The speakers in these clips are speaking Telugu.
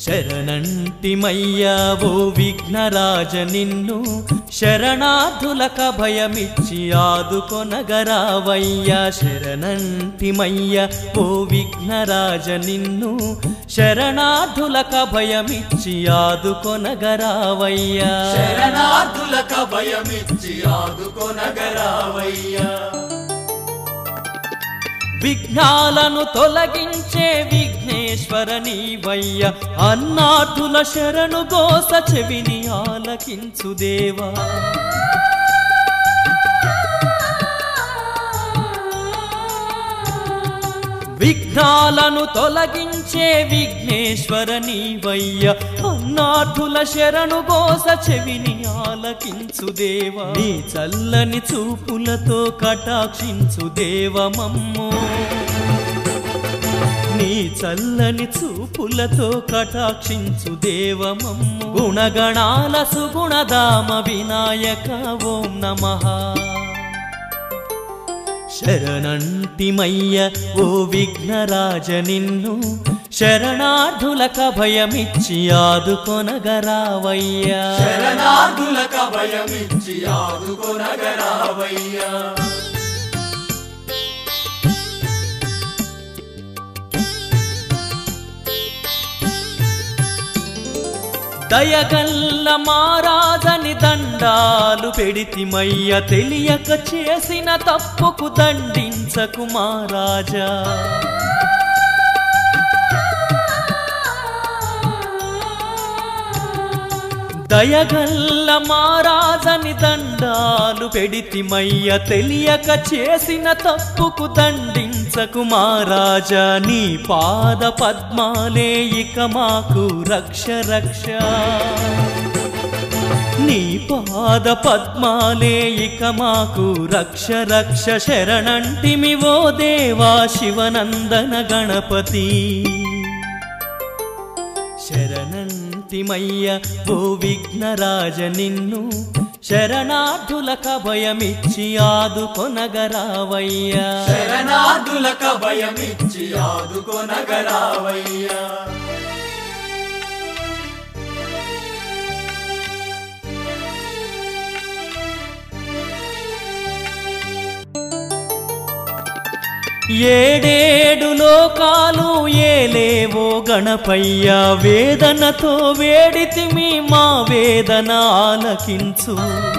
శరణంటిమయ్యా ఓ విఘ్నరాజ నిన్ను శరణార్థులక భయమిచ్చి ఆదుకొనగరావయ్యా శరణంటిమయ్య ఓ విఘ్నరాజ నిన్ను శరణార్థులక భయమిచ్చి ఆదుకొనగరావయ్యా శరణార్థులక భయమిచ్చి ఆదుకొనగరావయ్యా విఘ్నాలను తొలగించే విఘ్నేశ్వర నీవయ్య అన్నార్థుల శరణు గోస చెవిని ఆలకించు దేవా విఘ్నాలను తొలగించే విఘ్నేశ్వర నీవయ్య అన్నార్థుల శరణు గోస చెవిని ఆలకించు దేవా నీ చల్లని చూపులతో కటాక్షించు దేవమమ్మో నీ చల్లని చూపులతో కటాక్షించు దేవమమ్ము గుణగణాల సుగుణదామ వినాయక ఓం నమః శరణంటిమయ్య ఓ విఘ్నరాజ నిన్ను శరణార్థులక భయమిచ్చి ఆదుకొనగరావయ్యా శరణార్థులక భయమిచ్చి ఆదుకొనగరావయ్యా దయగల్ల మారాజని దండాలు పెడితిమయ్య తెలియక చేసిన తప్పుకు దండించకు మారాజా దయగల్ల మారాజని దండాలు పెడితిమయ్య తెలియక చేసిన తప్పుకు దండించకు మారాజా నీ పాద పద్మాలే ఇక మాకు రక్ష రక్ష నీ పాద పద్మాలే ఇక మాకు రక్ష రక్ష శరణంటిమి ఓ దేవా శివనందన గణపతి శరణంతిమయ్య ఓ విఘ్నరాజ నిన్ను శరణార్థులక భయమిచ్చి ఆదుకొనగరావయ్యా శరణార్థులక భయమిచ్చి ఆదుకొనగరావయ్యా ఏడేడు లోకాలు ఏలేవో గణపయ్య వేదనతో వేడితిమి మా వేదన ఆలకించు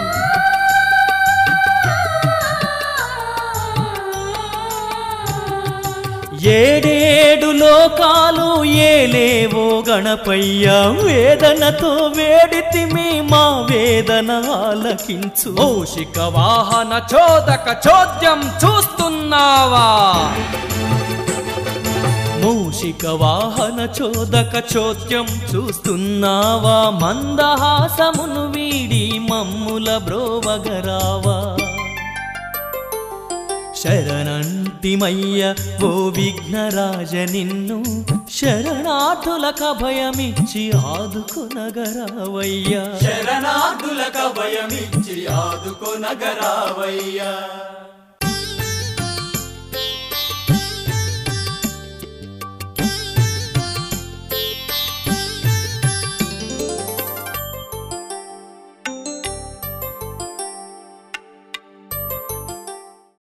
ఏడేడు లోకాలు ఏలేవో గణపయ్య వేదనతో వేడితిమి మా వేదన ఆలకించు ఓషిక వాహన చోదక చోద్యం చూస్తున్నావా మూషిక వాహన చోదక చోద్యం చూస్తున్నావా మందహాసమును వీడి మమ్ముల బ్రోవగరావా శరణంటిమయ్య ఓ విఘ్నరాజ నిన్ను శరణార్థులక భయమిచ్చి ఆదుకొనగరావయ్యా శరణార్థులక భయమిచ్చి ఆదుకొనగరావయ్యా